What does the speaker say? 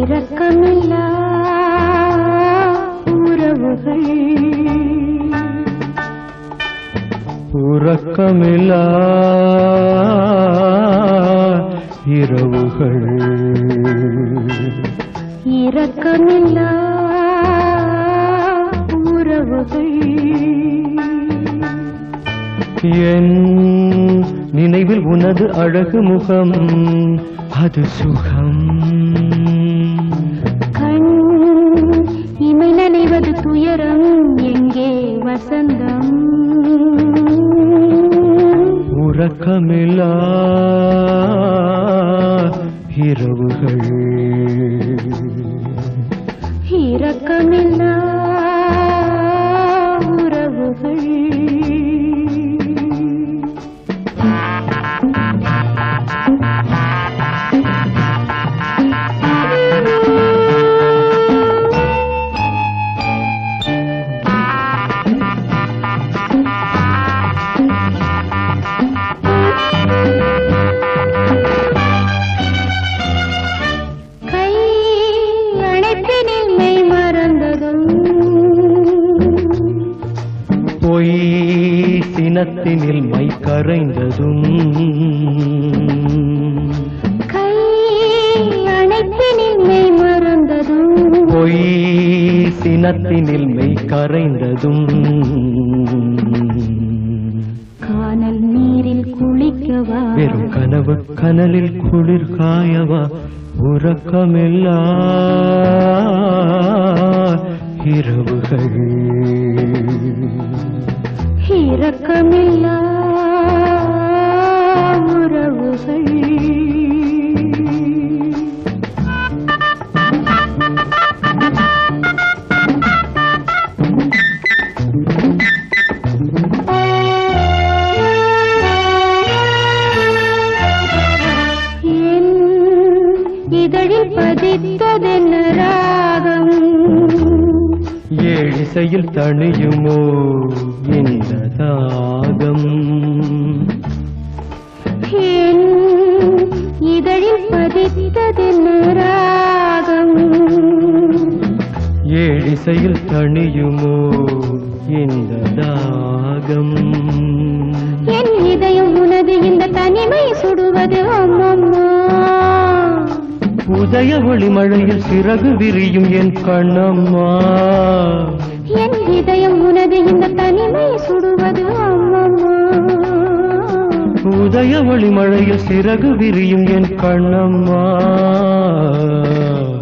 இரக்கமில்லா உறவுகள் உறக்கமில்லா இரவுகள் இரக்கமில்லா உறவுகள் என் நினைவில் உனது அழகு முகம் அது சுகம் கண் இமை நனைவது துயரம் எங்கே வசந்தம் உறக்கமில்லா இரவுகள் இரக்கமில்லா உறவுகள் கை அணைப்பினில் மெய் மறந்ததும் பொய் சினத்தினில் மை கரைந்ததும் கை அணைப்பினில் மெய் மறந்ததும் பொய் சினத்தினில் மெய் கரைந்ததும் கானல் நீரில் குளிக்கவா வெறும் கனவு கனலில் குளிர் காயவா உறக்கமில்லா இரவுகள் இரக்கமில்லா உறவுகள் என் இதழில் பதித்ததென்ன ராகம் ஏழிசையில் தணியுமோ இந்த தாகம் என் இதழில் பதித்ததென்ன ராகம் ஏழிசையில் தணியுமோ இந்த தாகம் என் இதயம் உனது இந்த தனிமை சுடுவது அம்மம்மா உதய ஒளி மழையில் சிறகு விரியும் என் கண்ணம்மா என் இதயம் உனது இந்த தனிமை சுடுவது அம்மம்மா உதய ஒளி மழையில் சிறகு விரியும் என் கண்ணம்மா